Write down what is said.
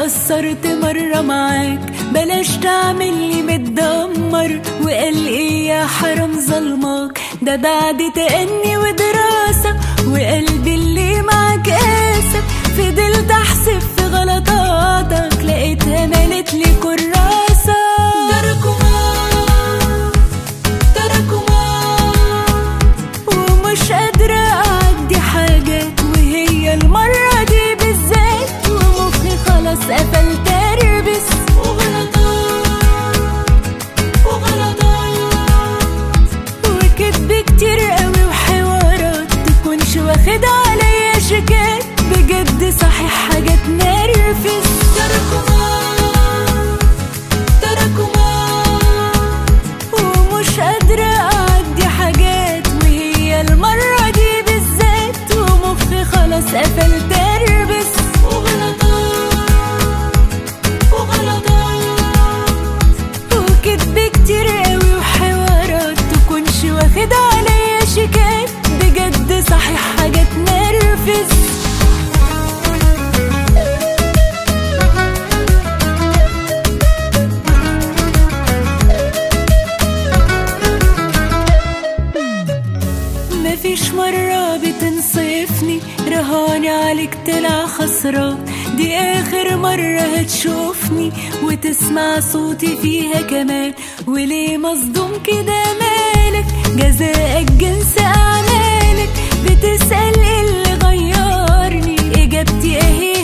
قصرت مرة معاك بلاش تعملي متدمر وقال ايه يا حرام ظلمك ده بعد تأني ودراسة وقلبي اللي معاك قاسى فضلت احسب في غلطاتك لقيتها مالت لي كراسة تراكمات تراكمات ومش قادرة أعدي حاجات وهي المرة دي بالذات ومخي خلاص قفل تربس وغلطات وغلطات وكدب كتير قوي وحوارات تكونش واخد عليا شيكات بجد صحيح حاجة تنرفز تراكمات تراكمات ومش قادرة أعدي حاجات وهي المرة دي بالذات ومخي خلاص قفل تربس وغلطات وغلطات وكدب كتير قوي وحوارات تكونش واخد عليا شيكات بجد صحيح حاجة تنرفز مفيش مرة بتنصفني رهاني عليك طلع خسران دي آخر مرة هتشوفني وتسمع صوتي فيها كمان وليه مصدوم كده مالك جزاءك جنس أعمالك بتسأل إيه اللي غيرني إجابتي أهي